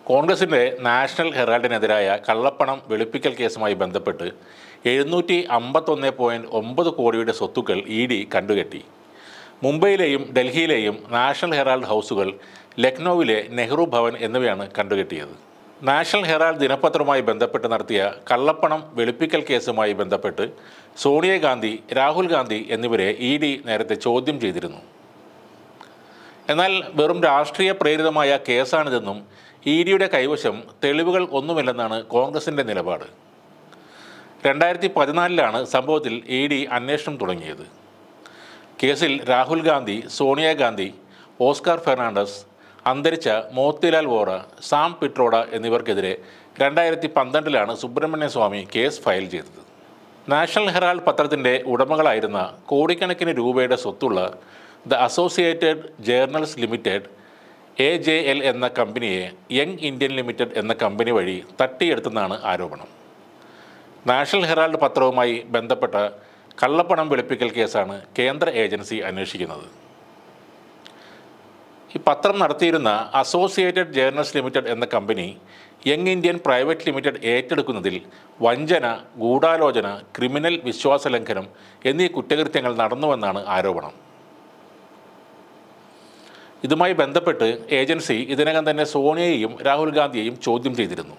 കോൺഗ്രസിൻ്റെ നാഷണൽ ഹെറാൾഡിനെതിരായ കള്ളപ്പണം വെളുപ്പിക്കൽ കേസുമായി ബന്ധപ്പെട്ട് എഴുന്നൂറ്റി അമ്പത്തൊന്ന് പോയിൻറ്റ് ഒമ്പത് കോടിയുടെ സ്വത്തുക്കൾ ഇ ഡി കണ്ടുകെട്ടി മുംബൈയിലെയും ഡൽഹിയിലെയും നാഷണൽ ഹെറാൾഡ് ഹൗസുകൾ ലക്നൌവിലെ നെഹ്റു ഭവൻ എന്നിവയാണ് കണ്ടുകെട്ടിയത് നാഷണൽ ഹെറാൾഡ് ദിനപത്രവുമായി ബന്ധപ്പെട്ട് നടത്തിയ കള്ളപ്പണം വെളുപ്പിക്കൽ കേസുമായി ബന്ധപ്പെട്ട് സോണിയാഗാന്ധി രാഹുൽ ഗാന്ധി എന്നിവരെ ഇ ഡി നേരത്തെ ചോദ്യം ചെയ്തിരുന്നു എന്നാൽ വെറും രാഷ്ട്രീയ പ്രേരിതമായ കേസാണിതെന്നും ഇ ഡിയുടെ കൈവശം തെളിവുകൾ ഒന്നുമില്ലെന്നാണ് കോൺഗ്രസിൻ്റെ നിലപാട് രണ്ടായിരത്തി പതിനാലിലാണ് സംഭവത്തിൽ ഇ ഡി അന്വേഷണം തുടങ്ങിയത് കേസിൽ രാഹുൽ ഗാന്ധി സോണിയാഗാന്ധി ഓസ്കാർ ഫെർണാണ്ടസ് അന്തരിച്ച മോത്തിലാൽ വോറ സാം പിട്രോഡ എന്നിവർക്കെതിരെ രണ്ടായിരത്തി പന്ത്രണ്ടിലാണ് സുബ്രഹ്മണ്യ സ്വാമി കേസ് ഫയൽ ചെയ്തത് നാഷണൽ ഹെറാൾഡ് പത്രത്തിൻ്റെ ഉടമകളായിരുന്ന കോടിക്കണക്കിന് രൂപയുടെ സ്വത്തുള്ള the associated journals limited A J L എന്ന കമ്പനിയെ യങ് ഇന്ത്യൻ ലിമിറ്റഡ് എന്ന കമ്പനി വഴി തട്ടിയെടുത്തെന്നാണ് ആരോപണം നാഷണൽ ഹെറാൾഡ് പത്രവുമായി ബന്ധപ്പെട്ട കള്ളപ്പണം വെളുപ്പിക്കൽ കേസാണ് കേന്ദ്ര ഏജൻസി അന്വേഷിക്കുന്നത് ഈ പത്രം നടത്തിയിരുന്ന അസോസിയേറ്റഡ് ജേർണൽസ് ലിമിറ്റഡ് എന്ന company Young Indian Private Limited ഏറ്റെടുക്കുന്നതിൽ വഞ്ചന ഗൂഢാലോചന ക്രിമിനൽ വിശ്വാസലംഘനം എന്നീ കുറ്റകൃത്യങ്ങൾ നടന്നുവെന്നാണ് ആരോപണം ഇതുമായി ബന്ധപ്പെട്ട് ഏജൻസി ഇതിനകം തന്നെ സോണിയയെയും രാഹുൽ ഗാന്ധിയെയും ചോദ്യം ചെയ്തിരുന്നു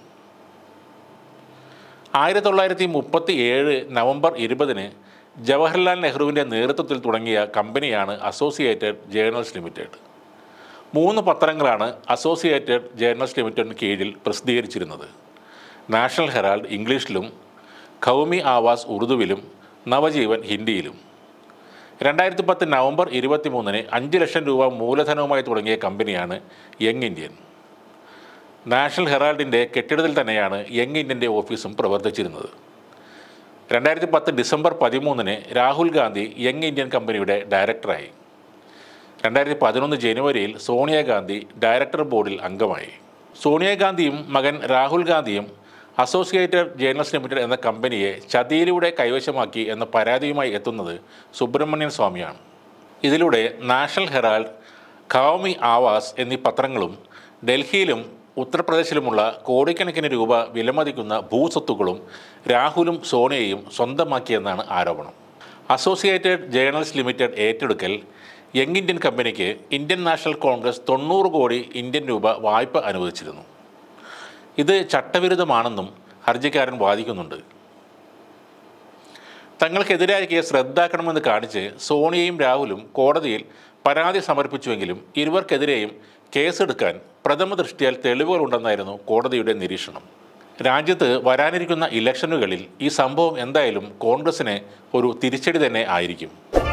ആയിരത്തി തൊള്ളായിരത്തി മുപ്പത്തി ഏഴ് നവംബർ ഇരുപതിന് ജവഹർലാൽ നെഹ്റുവിൻ്റെ നേതൃത്വത്തിൽ തുടങ്ങിയ കമ്പനിയാണ് അസോസിയേറ്റഡ് ജേർണൽസ് ലിമിറ്റഡ് മൂന്ന് പത്രങ്ങളാണ് അസോസിയേറ്റഡ് ജേർണൽസ് ലിമിറ്റഡിന് കീഴിൽ പ്രസിദ്ധീകരിച്ചിരുന്നത് നാഷണൽ ഹെറാൾഡ് ഇംഗ്ലീഷിലും ഖൗമി ആവാസ് ഉറുദുവിലും നവജീവൻ ഹിന്ദിയിലും രണ്ടായിരത്തി പത്ത് നവംബർ ഇരുപത്തി മൂന്നിന് അഞ്ച് ലക്ഷം രൂപ മൂലധനവുമായി തുടങ്ങിയ കമ്പനിയാണ് യങ് ഇന്ത്യൻ നാഷണൽ ഹെറാൾഡിൻ്റെ കെട്ടിടത്തിൽ തന്നെയാണ് യങ് ഇന്ത്യൻ്റെ ഓഫീസും പ്രവർത്തിച്ചിരുന്നത് രണ്ടായിരത്തി പത്ത് ഡിസംബർ പതിമൂന്നിന് രാഹുൽ ഗാന്ധി യങ് ഇന്ത്യൻ കമ്പനിയുടെ ഡയറക്ടറായി രണ്ടായിരത്തി പതിനൊന്ന് ജനുവരിയിൽ സോണിയാഗാന്ധി ഡയറക്ടർ ബോർഡിൽ അംഗമായി സോണിയാഗാന്ധിയും മകൻ രാഹുൽ ഗാന്ധിയും അസോസിയേറ്റഡ് ജേർണൽസ് ലിമിറ്റഡ് എന്ന കമ്പനിയെ ചതിയിലൂടെ കൈവശമാക്കി എന്ന പരാതിയുമായി എത്തുന്നത് സുബ്രഹ്മണ്യൻ സ്വാമിയാണ് ഇതിലൂടെ നാഷണൽ ഹെറാൾഡ് ഖാമി ആവാസ് എന്നീ പത്രങ്ങളും ഡൽഹിയിലും ഉത്തർപ്രദേശിലുമുള്ള കോടിക്കണക്കിന് രൂപ വിലമതിക്കുന്ന ഭൂസ്വത്തുക്കളും രാഹുലും സോണിയയും സ്വന്തമാക്കിയെന്നാണ് ആരോപണം അസോസിയേറ്റഡ് ജേർണൽസ് ലിമിറ്റഡ് ഏറ്റെടുക്കൽ യങ് ഇന്ത്യൻ കമ്പനിക്ക് ഇന്ത്യൻ നാഷണൽ കോൺഗ്രസ് തൊണ്ണൂറ് കോടി ഇന്ത്യൻ രൂപ വായ്പ അനുവദിച്ചിരുന്നു ഇത് ചട്ടവിരുദ്ധമാണെന്നും ഹർജിക്കാരൻ വാദിക്കുന്നുണ്ട് തങ്ങൾക്കെതിരായ കേസ് റദ്ദാക്കണമെന്ന് കാണിച്ച് സോണിയയും രാഹുലും കോടതിയിൽ പരാതി സമർപ്പിച്ചുവെങ്കിലും ഇരുവർക്കെതിരെയും കേസെടുക്കാൻ പ്രഥമ ദൃഷ്ടിയാൽ തെളിവുകളുണ്ടെന്നായിരുന്നു കോടതിയുടെ നിരീക്ഷണം രാജ്യത്ത് വരാനിരിക്കുന്ന ഇലക്ഷനുകളിൽ ഈ സംഭവം എന്തായാലും കോൺഗ്രസിന് ഒരു തിരിച്ചടി തന്നെ ആയിരിക്കും